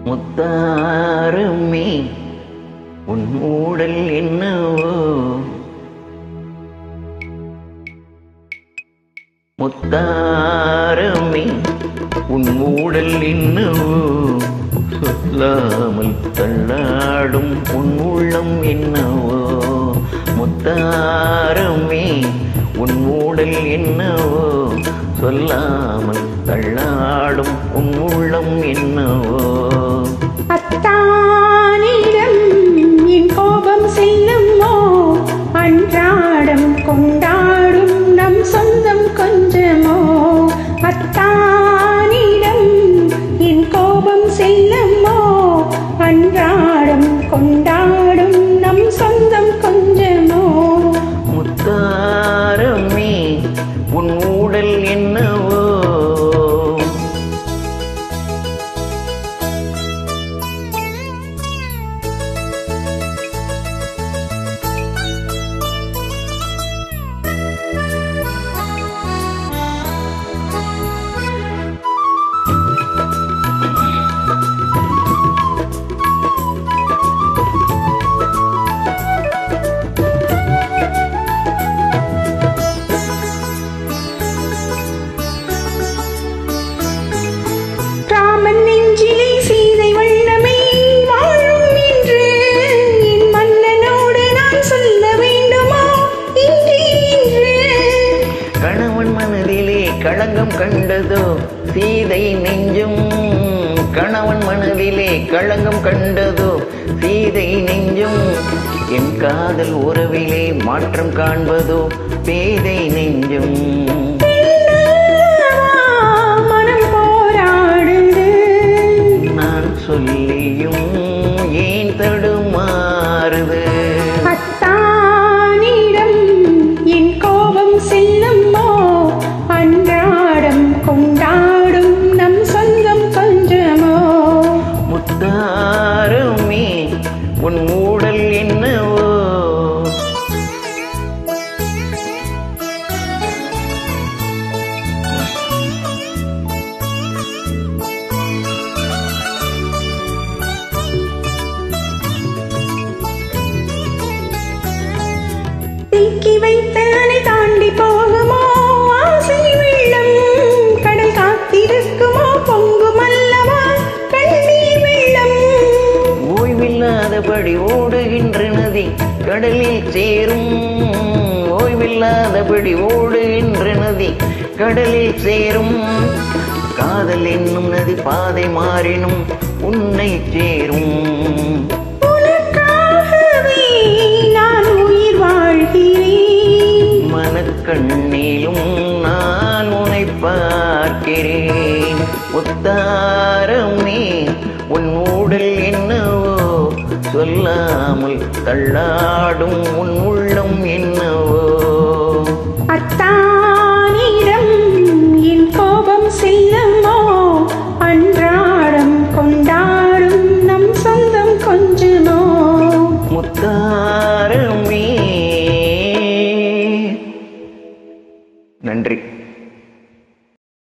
முத்தாரமே உன் ஊடல் என்னவோ முத்தாரமே உன் ஊடல் என்னவோ சொல்லாமல் தள்ளாடும் உன் உள்ளம் என்னவோ முத்தாரமே உன் ஊடல் என்னவோ சொல்லாமல் தள்ளாடும் உன் உள்ளம் என்னவோ அத்தானிடம் என் கோபம் செல்லுமோ அன்றாடம் கொண்டாடும் நம் சொந்தம் கொஞ்சமோ அத்தானிடம் என் கோபம் செல்லுமோ அன்றாடம் கொண்டாடும் நம் சொந்தம் கொஞ்சமோ முத்தாரமே உன் ஊடல் என்னவோ ராமன் நெஞ்சிலே சீதை வண்ணமே வாழும் என்று என் மன்னனோடு நான் சொல்ல வேண்டுமா இன்றே இன்று கணவன் மனதிலே களங்கம் கண்டதோ சீதை நெஞ்சும் கணவன் மனதிலே களங்கம் கண்டதோ சீதை நெஞ்சும் என் காதல் உறவிலே மாற்றம் காண்பதோ பேதை நெஞ்சும் மனம் போராடுது நான் சொல்லியும் ஏன் தடுமாறுது அத்தானிடம் என் கோபம் செல்லுமோ அன்றாடம் கொண்டாடும் நம் சொந்தம் கொஞ்சமோ முத்தாரமே உன் ஊடல் என்னவோ தேக்கி வைத்த அணை தாண்டி போகுமோ ஆசை வெள்ளம் கடல் காத்திருக்குமோ பொங்கும் அல்லவா கண்ணீர் வெள்ளம் ஓய்வில்லாதபடி ஓடுகின்ற நதி கடலில் சேரும் ஓய்வில்லாதபடி ஓடுகின்ற நதி கடலில் சேரும் காதல் என்னும் நதி பாதை மாறினும் உன்னை சேரும் உனக்காகவே நான் உயிர் வாழ்கிறேன் மனக்கண்ணிலும் நான் உன்னை பார்க்கிறேன் உத்தாரமே உன் ஊடல் என்னவோ சொல்லாமல் தள்ளாடும் உன் உள்ளம் என்னவோ